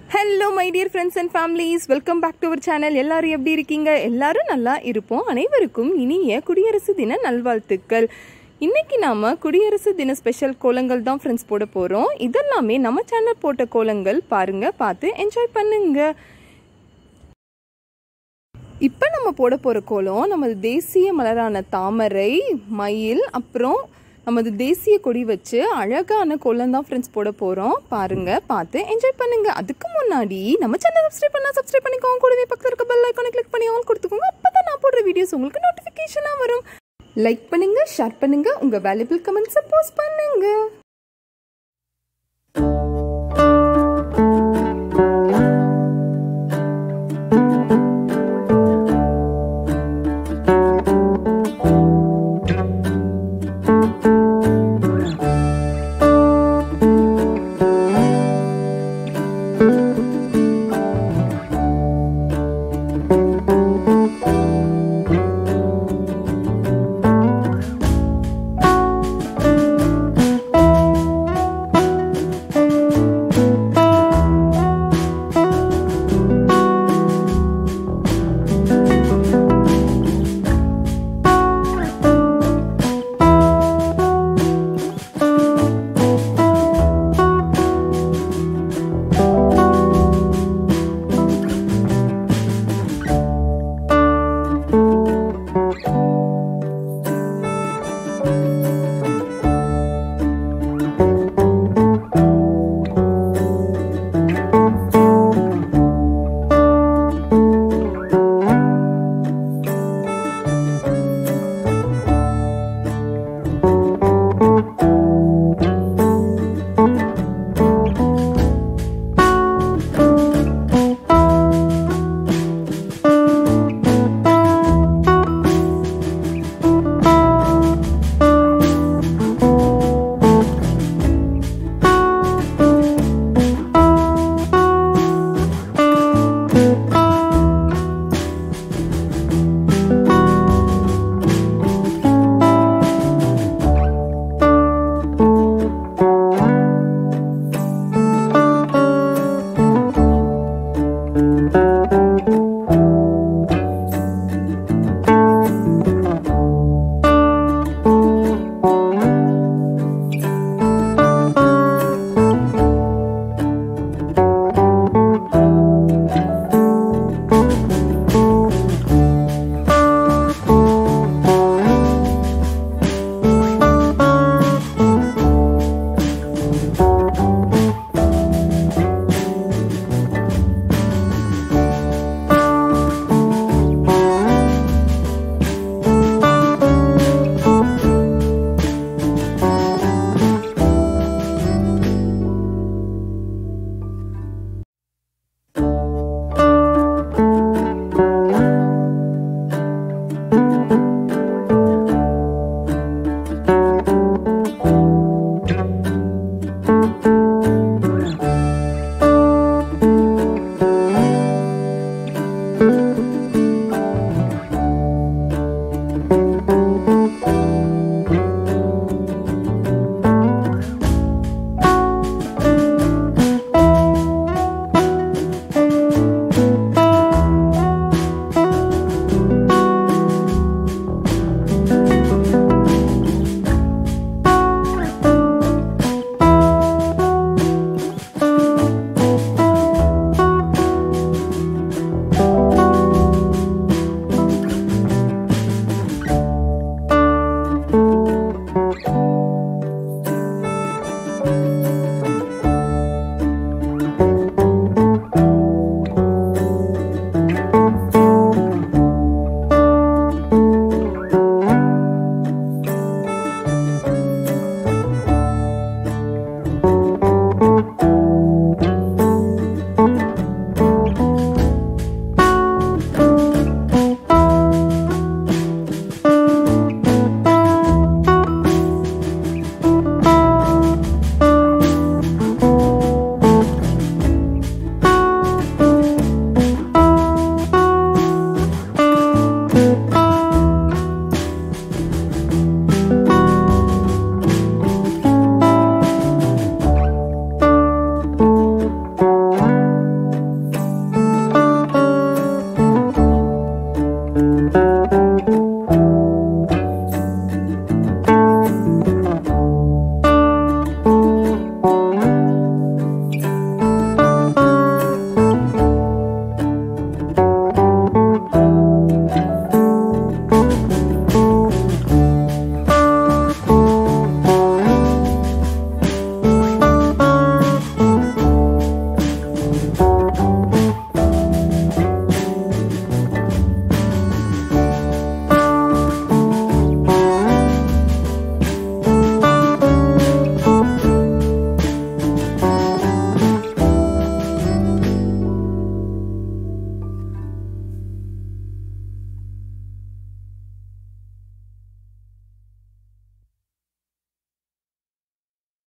hello my dear friends and families welcome back to our channel எல்லாரும் எப்படி இருக்கீங்க எல்லாரும் நல்லா இருப்போம் அனைவருக்கும் இனிய குடியரசு தின நல்வாழ்த்துக்கள் இன்னைக்கு நாம குடியரசு தின ஸ்பெஷல் கோலங்கள் தான் ஃப்ரெண்ட்ஸ் போட போறோம் இதெல்லாமே நம்ம சேனல் போட்ட கோலங்கள் பாருங்க பார்த்து என்ஜாய் பண்ணுங்க இப்போ நம்ம போட போகிற கோலம் நமது தேசிய மலரான தாமரை மயில் அப்புறம் நமது தேசிய கொடி வச்சு அழகான கோலம் தான் ஃப்ரெண்ட்ஸ் போட போகிறோம் பாருங்க பார்த்து என்ஜாய் பண்ணுங்க அதுக்கு முன்னாடி நம்ம சேனல் சப்ஸ்கிரைப் பண்ணால் சப்ஸ்கிரைப் பண்ணிக்கோங்க கூடவே பக்கத்தில் இருக்க பெல் ஐக்கானை கிளிக் பண்ணி ஆன் கொடுத்துக்கோங்க அப்போ தான் நான் போடுற வீடியோஸ் உங்களுக்கு நோட்டிஃபிகேஷனாக வரும் லைக் பண்ணுங்க ஷேர் பண்ணுங்க உங்கள் வேல்யூபிள் கமெண்ட்ஸை போஸ்ட் பண்ணுங்க